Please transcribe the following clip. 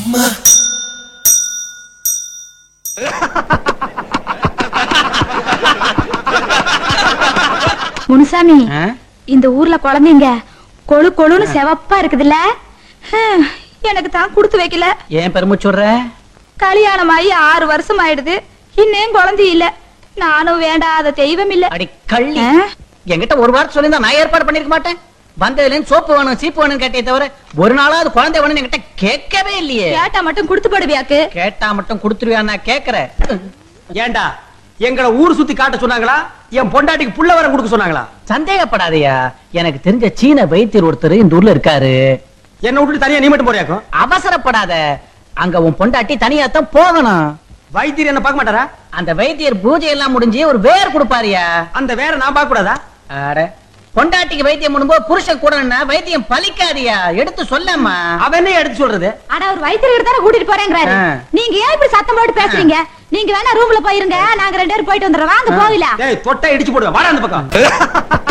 முனுசாமி ஆ? இந்த ஊர்ல குழந்தைங்க கொழு கொழுன்னு செவப்பா இருக்குதுல்ல ஹம், எனக்கு தான் கொடுத்து வைக்கல ஏன் பெருமுச்சுடுற கல்யாணம் ஆகி ஆறு வருஷம் ஆயிடுது இன்னும் குழந்தை இல்ல நானும் வேண்டாத தெய்வம் இல்ல அடி கள்ளி ஆ? என்கிட்ட ஒரு வாரம் சொல்லியிருந்தா நான் ஏற்பாடு பண்ணிருக்க மாட்டேன் வந்ததுல இருந்து சோப்பு வேணும் சீப்பு வேணும் கேட்டே தவிர ஒரு நாளாவது குழந்தை வேணும் என்கிட்ட கேட்கவே இல்லையே கேட்டா மட்டும் கொடுத்து போடுவியாக்கு கேட்டா மட்டும் கொடுத்துருவியா நான் கேக்குறேன் ஏண்டா எங்களை ஊர் சுத்தி காட்ட சொன்னாங்களா என் பொண்டாட்டிக்கு புள்ள வரம் கொடுக்க சொன்னாங்களா சந்தேகப்படாதயா எனக்கு தெரிஞ்ச சீன வைத்தியர் ஒருத்தர் இந்த ஊர்ல இருக்காரு என்ன விட்டுட்டு தனியா நீ மட்டும் போறியாக்கும் அவசரப்படாத அங்க உன் பொண்டாட்டி தனியாத்தான் போகணும் வைத்தியர் என்ன பார்க்க மாட்டாரா அந்த வைத்தியர் பூஜை எல்லாம் முடிஞ்சு ஒரு வேர் கொடுப்பாருயா அந்த வேற நான் பார்க்க கூடாதா அட பொண்டாட்டிக்கு வைத்தியம் பண்ணும்போது புருஷன் கூட வைத்தியம் பலிக்காதியா எடுத்து சொல்லம்மா அவன் என்ன எடுத்து சொல்றது ஆனா ஒரு வைத்தியர் தானே கூட்டிட்டு போறேங்கிறாரு ஆ. நீங்க ஏன் இப்படி சத்தம் போட்டு பேசுறீங்க நீங்க வேணா ரூம்ல போயிருங்க நாங்க ரெண்டு பேரும் போயிட்டு வந்துடுறோம் வாங்க போகல டேய் தொட்டை இடிச்சு போடுவேன் வாடா அந்த பக்கம்